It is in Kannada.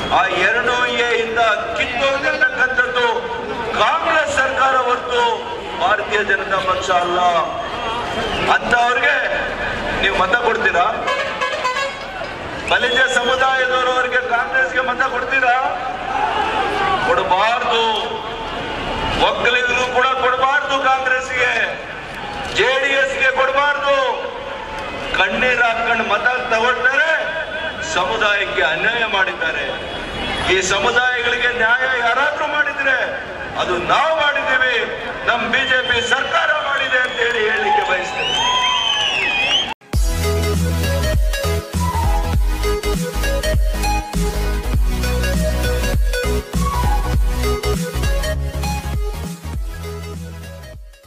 ಆ ಎರಡು ಇಂದ ಕಿತ್ತೋಗಿರ್ತಕ್ಕಂಥದ್ದು ಕಾಂಗ್ರೆಸ್ ಸರ್ಕಾರ ಹೊರತು ಭಾರತೀಯ ಜನತಾ ಪಕ್ಷ ಅಲ್ಲ ಅಂತವ್ರಿಗೆ ನೀವು ಮತ ಕೊಡ್ತೀರಾ ಬಲಿಜ ಸಮುದಾಯದವರು ಅವರಿಗೆ ಕಾಂಗ್ರೆಸ್ಗೆ ಮತ ಕೊಡ್ತೀರಾ ಕೊಡಬಾರ್ದು ಒಕ್ಕಲಿಗರು ಕೂಡ ಕೊಡಬಾರ್ದು ಕಾಂಗ್ರೆಸ್ಗೆ ಜೆಡಿಎಸ್ಗೆ ಕೊಡಬಾರ್ದು ಕಣ್ಣೀರ್ ಹಾಕೊಂಡು ಮತ ತಗೊಳ್ತಾರೆ ಸಮುದಾಯಕ್ಕೆ ಅನ್ಯಾಯ ಮಾಡಿದ್ದಾರೆ ಈ ಸಮುದಾಯಗಳಿಗೆ ನ್ಯಾಯ ಯಾರಾದ್ರೂ ಮಾಡಿದ್ರೆ ಅದು ನಾವು ಮಾಡಿದ್ದೀವಿ ನಮ್ ಬಿಜೆಪಿ ಸರ್ಕಾರ ಮಾಡಿದೆ ಅಂತ ಹೇಳಿ ಹೇಳಿ